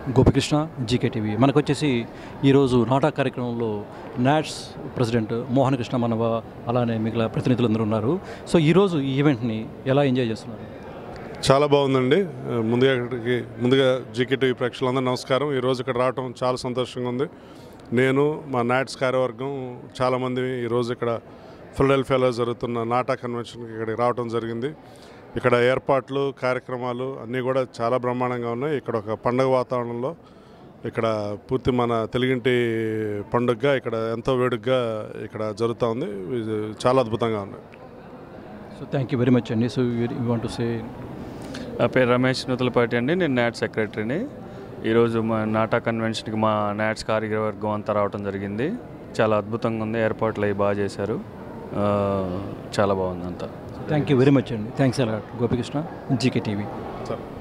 Gopikrishna GK TV మనకు వచ్చేసి ఈరోజు నాటక కార్యక్రమంలో నాట్స్ ప్రెసిడెంట్ మోహన్ కృష్ణ మనవ అలానే మిగిలిన ప్రతినిధులందరూ ఉన్నారు సో ఈరోజు ఈ ఈవెంట్ని ఎలా ఎంజాయ్ చేస్తున్నారు చాలా బాగుందండి ముందుగా ఇక్కడికి ముందుగా జీకే టీవీ ప్రేక్షకులందరూ నమస్కారం ఈరోజు ఇక్కడ రావటం చాలా సంతోషంగా ఉంది నేను మా నాట్స్ కార్యవర్గం చాలామంది ఈరోజు ఇక్కడ ఫిలడెల్ఫియాలో జరుగుతున్న నాటా కన్వెన్షన్కి ఇక్కడికి రావడం జరిగింది ఇక్కడ ఏర్పాట్లు కార్యక్రమాలు అన్నీ కూడా చాలా బ్రహ్మాండంగా ఉన్నాయి ఇక్కడ ఒక పండగ వాతావరణంలో ఇక్కడ పూర్తి మన తెలుగింటి పండుగగా ఇక్కడ ఎంతో వేడుకగా ఇక్కడ జరుగుతూ ఉంది ఇది చాలా అద్భుతంగా ఉంది so thank you very much అండి so you want to say నా పేరు రమేష్ నూతలపాటి అండి నేను నాట్ సెక్రటరీని ఈరోజు మా నాటా కన్వెన్షన్కి మా నాట్స్ కార్యవర్గం అంతా రావడం జరిగింది చాలా అద్భుతంగా ఉంది ఏర్పాట్లు అవి బాగా చేశారు ఆ, చాలా బాగుంది అంతా థ్యాంక్ యూ వెరీ మచ్ అండి థ్యాంక్స్ అలా గోపికృష్ణ జీకే టీవీ సరే